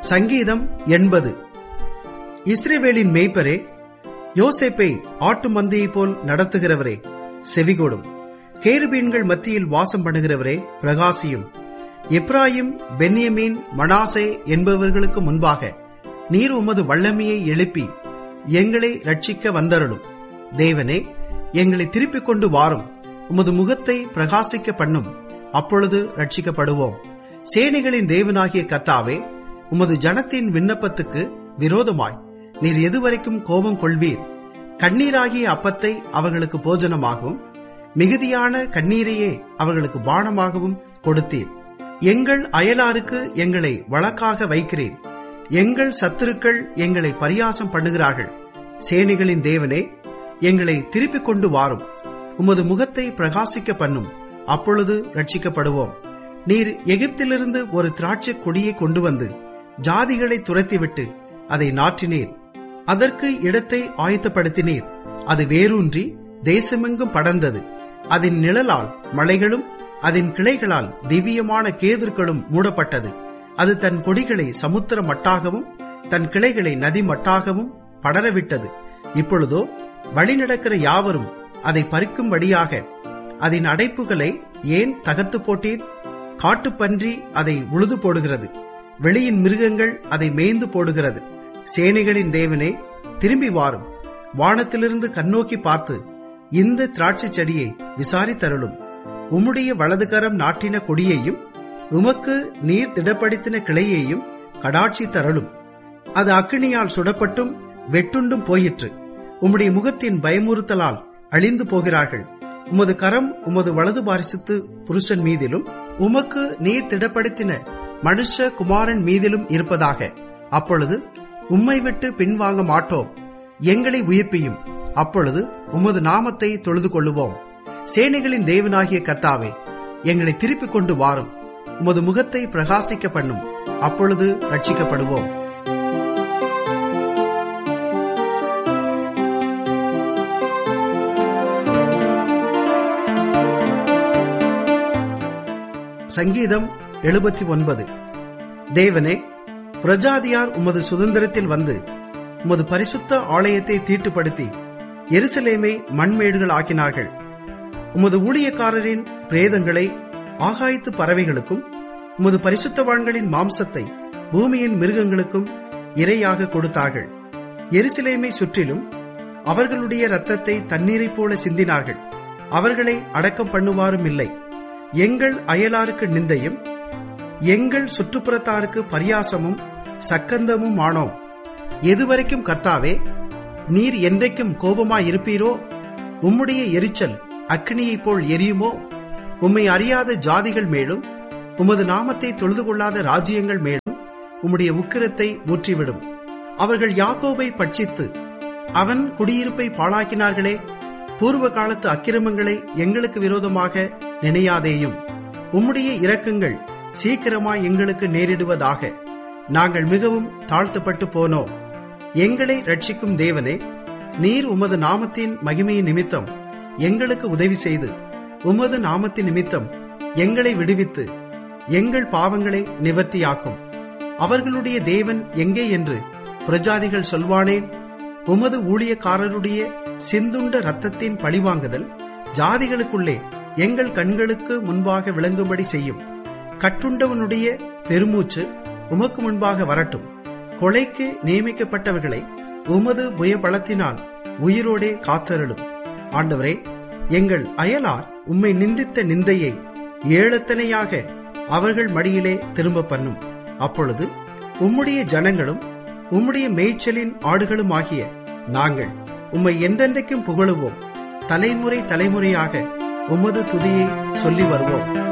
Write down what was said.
சங்கீதம் எண்பது இஸ்ரேவேலின் மேய்ப்பரே யோசேப்பை ஆட்டு மந்தையைப் போல் நடத்துகிறவரே செவிகொடும் கேருபீன்கள் மத்தியில் வாசம் பண்ணுகிறவரே பிரகாசியும் எப்ராயிம் பென்யமீன் மனாசே என்பவர்களுக்கு முன்பாக நீர் உமது வல்லமையை எழுப்பி எங்களை ரட்சிக்க வந்தருளும் தேவனே எங்களை திருப்பிக் கொண்டு வாரும் உமது முகத்தை பிரகாசிக்க பண்ணும் அப்பொழுது ரட்சிக்கப்படுவோம் சேனைகளின் தேவனாகிய கத்தாவே உமது ஜனத்தின் விண்ணப்பத்துக்கு விரோதமாய் நீர் எதுவரைக்கும் கோபம் கொள்வீர் கண்ணீராகிய அப்பத்தை அவர்களுக்கு போஜனமாகவும் மிகுதியான கண்ணீரையே அவர்களுக்கு பானமாகவும் கொடுத்தீர் எங்கள் அயலாருக்கு எங்களை வழக்காக வைக்கிறேன் எங்கள் சத்துருக்கள் எங்களை பரியாசம் பண்ணுகிறார்கள் சேனைகளின் தேவனே எங்களை திருப்பிக் கொண்டு வாரும் உமது முகத்தை பிரகாசிக்க பண்ணும் அப்பொழுது ரட்சிக்கப்படுவோம் நீர் எகிப்திலிருந்து ஒரு திராட்சை கொடியை கொண்டு வந்து ஜாதிகளை துரத்திவிட்டு அதை நாற்றினீர் அதற்கு இடத்தை ஆயத்தப்படுத்தினீர் அது வேரூன்றி தேசமெங்கும் படர்ந்தது அதன் நிழலால் மலைகளும் அதன் கிளைகளால் திவ்யமான கேதுர்களும் மூடப்பட்டது அது தன் கொடிகளை சமுத்திர மட்டாகவும் தன் கிளைகளை நதி மட்டாகவும் படரவிட்டது இப்பொழுதோ வழிநடக்கிற யாவரும் அதை பறிக்கும்படியாக அதன் அடைப்புகளை ஏன் தகர்த்து போட்டீர் காட்டுப்பன்றி அதை உழுது போடுகிறது வெளியின் மிருகங்கள் அதை மேய்ந்து போடுகிறது சேனைகளின் தேவனே திரும்பி வாரும் வானத்திலிருந்து கண்ணோக்கி பார்த்து இந்த திராட்சை செடியை விசாரித்தருளும் உம்முடைய வலதுகரம் நாட்டின கொடியையும் உமக்கு நீர் திடப்படுத்தின கிளையையும் கடாட்சி தரலும் அது அக்கினியால் சுடப்பட்டும் வெட்டுண்டும் போயிற்று உம்முடைய முகத்தின் பயமுறுத்தலால் அழிந்து போகிறார்கள் உமது கரம் உமது வலது பாரிசித்து புருஷன் மீதிலும் உமக்கு நீர் திடப்படுத்தின மனுஷ குமாரன் மீதிலும் இருப்பதாக அப்பொழுது உம்மை விட்டு பின்வாங்க மாட்டோம் எங்களை உயிர்ப்பியும் அப்பொழுது உமது நாமத்தை தொழுது கொள்ளுவோம் சேனைகளின் தேவனாகிய கத்தாவே எங்களை திருப்பிக் கொண்டு வாரும் உமது முகத்தை பிரகாசிக்க பண்ணும் அப்பொழுது ரட்சிக்கப்படுவோம் சங்கீதம் எழுபத்தி ஒன்பது தேவனே பிரஜாதியார் உமது சுதந்திரத்தில் வந்து உமது பரிசுத்த ஆலயத்தை தீட்டுப்படுத்தி எருசலேமை மண்மேடுகள் ஆக்கினார்கள் உமது ஊழியக்காரரின் பிரேதங்களை ஆகாயத்து பறவைகளுக்கும் உமது பரிசுத்தவான்களின் மாம்சத்தை பூமியின் மிருகங்களுக்கும் இரையாக கொடுத்தார்கள் எருசலேமை சுற்றிலும் அவர்களுடைய இரத்தத்தை தண்ணீரைப் போல சிந்தினார்கள் அவர்களை அடக்கம் பண்ணுவாரும் இல்லை எங்கள் அயலாருக்கு நிந்தையும் எங்கள் சுற்றுப்புறத்தாருக்கு பரியாசமும் சக்கந்தமும் ஆனோம் எதுவரைக்கும் கர்த்தாவே நீர் என்றைக்கும் கோபமாயிருப்பீரோ உம்முடைய எரிச்சல் அக்னியைப் போல் எரியுமோ உம்மை அறியாத ஜாதிகள் மேலும் உமது நாமத்தை தொழுது கொள்ளாத ராஜ்யங்கள் மேலும் உம்முடைய உக்கிரத்தை ஊற்றிவிடும் அவர்கள் யாக்கோபை பட்சித்து அவன் குடியிருப்பை பாழாக்கினார்களே பூர்வ காலத்து அக்கிரமங்களை எங்களுக்கு விரோதமாக நினையாதேயும் உம்முடைய இரக்கங்கள் சீக்கிரமாய் எங்களுக்கு நேரிடுவதாக நாங்கள் மிகவும் தாழ்த்தப்பட்டு போனோம் எங்களை ரட்சிக்கும் தேவனே நீர் உமது நாமத்தின் மகிமையின் நிமித்தம் எங்களுக்கு உதவி செய்து உமது நாமத்தின் நிமித்தம் எங்களை விடுவித்து எங்கள் பாவங்களை நிவர்த்தியாக்கும் அவர்களுடைய தேவன் எங்கே என்று பிரஜாதிகள் சொல்வானேன் உமது ஊழியக்காரருடைய சிந்துண்ட ரத்தத்தின் பழிவாங்குதல் ஜாதிகளுக்குள்ளே எங்கள் கண்களுக்கு முன்பாக விளங்கும்படி செய்யும் கட்டுண்டவனுடைய பெருமூச்சு உமக்கு முன்பாக வரட்டும் கொலைக்கு நியமிக்கப்பட்டவர்களை உமது புயபலத்தினால் உயிரோடே காத்தருளும் ஆண்டவரே எங்கள் அயலார் உம்மை நிந்தித்த நிந்தையை ஏழத்தனையாக அவர்கள் மடியிலே திரும்ப பண்ணும் அப்பொழுது உம்முடைய ஜனங்களும் உம்முடைய மேய்ச்சலின் ஆடுகளும் ஆகிய நாங்கள் உம்மை என்றென்றைக்கும் புகழுவோம் தலைமுறை தலைமுறையாக உமது துதியை சொல்லி வருவோம்